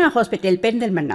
hospital Perinthalmanna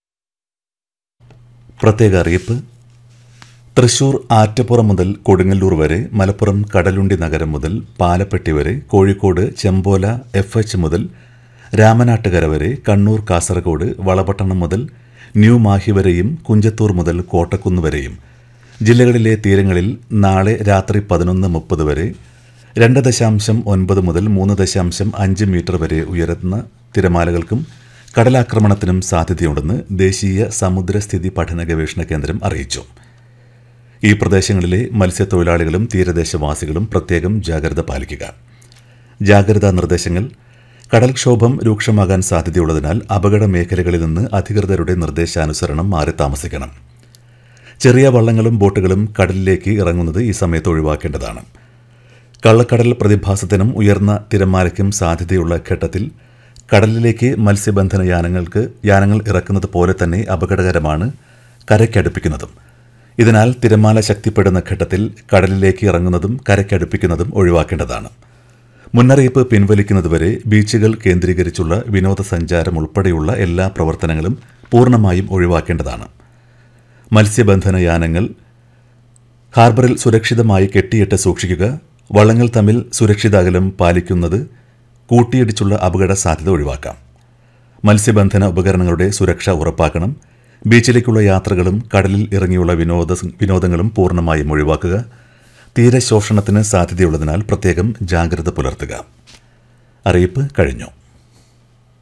പ്രത്യേക അറിയിപ്പ് തൃശൂർ ആറ്റപ്പുറം മുതൽ കൊടുങ്ങല്ലൂർ വരെ മലപ്പുറം കടലുണ്ടി നഗരം മുതൽ പാലപ്പെട്ടി വരെ കോഴിക്കോട് ചെമ്പോല എഫ് എച്ച് മുതൽ രാമനാട്ടുകര വരെ കണ്ണൂർ കാസർഗോഡ് വളപട്ടണം മുതൽ ന്യൂ മാഹി വരെയും കുഞ്ചത്തൂർ മുതൽ കോട്ടക്കുന്ന് വരെയും ജില്ലകളിലെ തീരങ്ങളിൽ നാളെ രാത്രി പതിനൊന്ന് മുപ്പത് വരെ രണ്ട് ദശാംശം ഒൻപത് മുതൽ മൂന്ന് ദശാംശം അഞ്ച് മീറ്റർ വരെ ഉയരുന്ന തിരമാലകൾക്കും കടലാക്രമണത്തിനും സാധ്യതയുണ്ടെന്ന് ദേശീയ സമുദ്രസ്ഥിതി പഠന ഗവേഷണ കേന്ദ്രം അറിയിച്ചു ഈ പ്രദേശങ്ങളിലെ മത്സ്യത്തൊഴിലാളികളും തീരദേശവാസികളും പ്രത്യേകം ജാഗ്രത പാലിക്കുക ജാഗ്രതാ നിർദ്ദേശങ്ങൾ കടൽക്ഷോഭം രൂക്ഷമാകാൻ സാധ്യതയുള്ളതിനാൽ അപകട മേഖലകളിൽ നിന്ന് അധികൃതരുടെ നിർദ്ദേശാനുസരണം മാറി താമസിക്കണം ചെറിയ വള്ളങ്ങളും ബോട്ടുകളും കടലിലേക്ക് ഇറങ്ങുന്നത് ഈ സമയത്ത് ഒഴിവാക്കേണ്ടതാണ് കള്ളക്കടൽ പ്രതിഭാസത്തിനും ഉയർന്ന തിരമാലയ്ക്കും സാധ്യതയുള്ള ഘട്ടത്തിൽ കടലിലേക്ക് മത്സ്യബന്ധന യാനങ്ങൾക്ക് യാനങ്ങൾ ഇറക്കുന്നത് പോലെ തന്നെ അപകടകരമാണ് കരയ്ക്കടുപ്പിക്കുന്നതും ഇതിനാൽ തിരമാല ശക്തിപ്പെടുന്ന ഘട്ടത്തിൽ കടലിലേക്ക് ഇറങ്ങുന്നതും കരയ്ക്കടുപ്പിക്കുന്നതും ഒഴിവാക്കേണ്ടതാണ് മുന്നറിയിപ്പ് പിൻവലിക്കുന്നതുവരെ ബീച്ചുകൾ കേന്ദ്രീകരിച്ചുള്ള വിനോദസഞ്ചാരം ഉൾപ്പെടെയുള്ള എല്ലാ പ്രവർത്തനങ്ങളും പൂർണ്ണമായും ഒഴിവാക്കേണ്ടതാണ് മത്സ്യബന്ധന യാനങ്ങൾ ഹാർബറിൽ സുരക്ഷിതമായി കെട്ടിയിട്ട് സൂക്ഷിക്കുക വള്ളങ്ങൾ തമ്മിൽ സുരക്ഷിത അകലം പാലിക്കുന്നത് കൂട്ടിയിടിച്ചുള്ള അപകട സാധ്യത ഒഴിവാക്കാം മത്സ്യബന്ധന ഉപകരണങ്ങളുടെ സുരക്ഷ ഉറപ്പാക്കണം ബീച്ചിലേക്കുള്ള യാത്രകളും കടലിൽ ഇറങ്ങിയുള്ള വിനോദ വിനോദങ്ങളും പൂർണ്ണമായും ഒഴിവാക്കുക തീരശോഷണത്തിന് സാധ്യതയുള്ളതിനാൽ പ്രത്യേകം ജാഗ്രത പുലർത്തുക അറിയിപ്പ് കഴിഞ്ഞു